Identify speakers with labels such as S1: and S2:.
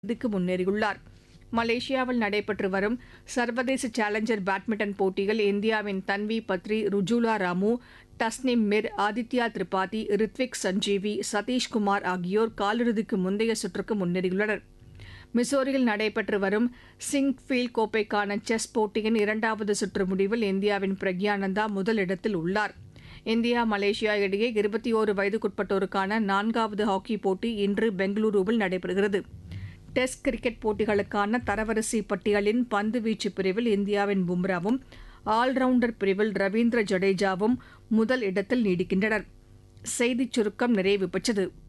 S1: இதுக்கு முன்னேறியுள்ளார் மலேசியாவில் நடைபெற்று வரும் சர்வதேச சேலஞ்சர் பேட்மிண்டன் போட்டியில் இந்தியாவின் தன்வி பத்ரி ருஜுலா ராமு தஸ்னிம் மிர் ஆதித்யா திரிபாதி ரித்விக் சஞ்சீவி சதீஷ்குமார் ஆகியோர் காலிறுதிக்கு முந்தைய சுற்றுக்கு முன்னேறியுள்ளனர் மிசோரியில் நடைபெற்று வரும் சிங்ஃபீல்ட் கோப்பைக்கான செஸ் போட்டியின் இரண்டாவது சுற்று முடிவில் இந்தியாவின் பிரக்யானந்தா முதலிடத்தில் உள்ளார் இந்தியா மலேசியா இடையே இருபத்தி ஓரு வயதுக்குட்பட்டோருக்கான நான்காவது ஹாக்கி போட்டி இன்று பெங்களூருவில் நடைபெறுகிறது டெஸ்ட் கிரிக்கெட் போட்டிகளுக்கான தரவரிசை பட்டியலின் பந்துவீச்சு பிரிவில் இந்தியாவின் பும்ராவும் ஆல்ரவுண்டர் பிரிவில் ரவீந்திர ஜடேஜாவும் முதல் இடத்தில் நீடிக்கின்றனர் செய்திச் சுருக்கம் நிறைவு பெற்றது